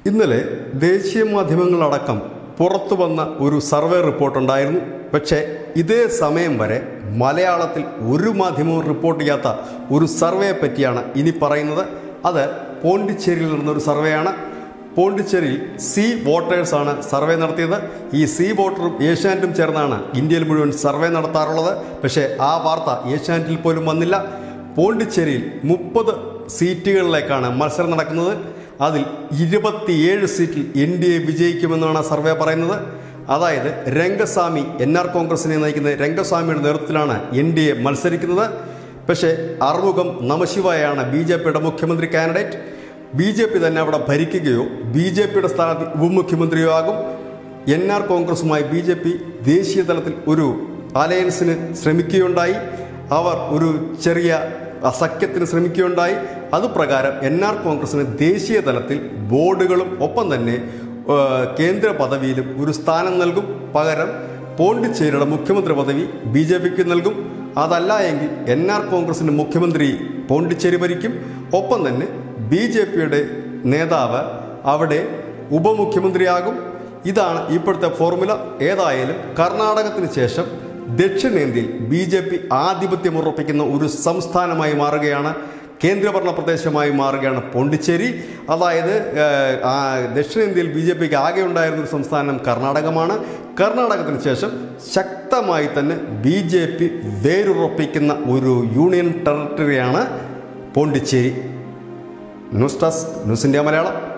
ഇന്നലെ ദേശീയ മാധ്യമങ്ങളടക്കം പുറത്തു വന്ന ഒരു സർവേ റിപ്പോർട്ടുണ്ടായിരുന്നു പക്ഷേ ഇതേ സമയം വരെ മലയാളത്തിൽ ഒരു മാധ്യമവും റിപ്പോർട്ട് ചെയ്യാത്ത ഒരു സർവേയെ പറ്റിയാണ് ഇനി പറയുന്നത് അത് പോണ്ടിച്ചേരിയിൽ നടന്നൊരു സർവേയാണ് പോണ്ടിച്ചേരിയിൽ സി വോട്ടേഴ്സാണ് സർവേ നടത്തിയത് ഈ സി വോട്ടറും ഏഷ്യാനെറ്റും ചേർന്നാണ് ഇന്ത്യയിൽ മുഴുവൻ സർവേ നടത്താറുള്ളത് പക്ഷേ ആ വാർത്ത ഏഷ്യാനെറ്റിൽ പോലും വന്നില്ല പോണ്ടിച്ചേരിയിൽ മുപ്പത് സീറ്റുകളിലേക്കാണ് മത്സരം നടക്കുന്നത് അതിൽ ഇരുപത്തിയേഴ് സീറ്റിൽ എൻ ഡി എ വിജയിക്കുമെന്നാണ് സർവേ പറയുന്നത് അതായത് രംഗസ്വാമി എൻ ആർ കോൺഗ്രസിനെ നയിക്കുന്ന രംഗസ്വാമിയുടെ നേതൃത്വത്തിലാണ് എൻ ഡി എ മത്സരിക്കുന്നത് പക്ഷേ അറുമുഖം നമശിവായാണ് ബി ജെ പിയുടെ മുഖ്യമന്ത്രി കാൻഡിഡേറ്റ് ബി ജെ പി തന്നെ അവിടെ ഭരിക്കുകയോ ബി ജെ പിയുടെ സ്ഥാനത്ത് ഉപമുഖ്യമന്ത്രിയോ ആകും എൻ ആർ കോൺഗ്രസുമായി ബി ജെ പി ദേശീയ തലത്തിൽ ഒരു അലയൻസിന് ശ്രമിക്കുകയുണ്ടായി അവർ ഒരു ചെറിയ സഖ്യത്തിന് ശ്രമിക്കുകയുണ്ടായി അതുപ്രകാരം എൻ ആർ കോൺഗ്രസിന് ദേശീയ തലത്തിൽ ബോർഡുകളും ഒപ്പം തന്നെ ഏഹ്, കേന്ദ്ര പദവിയിലും ഒരു സ്ഥാനം നൽകും പകരം പോണ്ടിച്ചേരിയുടെ മുഖ്യമന്ത്രി പദവി ബി ജെ പിക്ക് നൽകും അതല്ല എങ്കിൽ എൻ ആർ കോൺഗ്രസിൻ്റെ മുഖ്യമന്ത്രി പോണ്ടിച്ചേരി ഭരിക്കും ഒപ്പം തന്നെ ബി ജെ പിയുടെ നേതാവ് അവിടെ ഉപമുഖ്യമന്ത്രിയാകും ഇതാണ് ഇപ്പോഴത്തെ ഫോർമുല ഏതായാലും കർണാടകത്തിന് ശേഷം ദക്ഷിണേന്ത്യയിൽ ബി ജെ പി ആധിപത്യം ഉറപ്പിക്കുന്ന ഒരു സംസ്ഥാനമായി മാറുകയാണ് കേന്ദ്രഭരണ പ്രദേശമായി മാറുകയാണ് പോണ്ടിച്ചേരി അതായത് ഏഹ്, ആ ദക്ഷിണേന്ത്യയിൽ ബി ജെ പിക്ക് ആകെ ഉണ്ടായിരുന്ന ഒരു സംസ്ഥാനം കർണാടകമാണ് കർണാടകത്തിന് ശേഷം ശക്തമായി തന്നെ ബി ജെ പി വേരുറപ്പിക്കുന്ന ഒരു യൂണിയൻ ടെറിട്ടറിയാണ് Pondicherry news desk news India Malayalam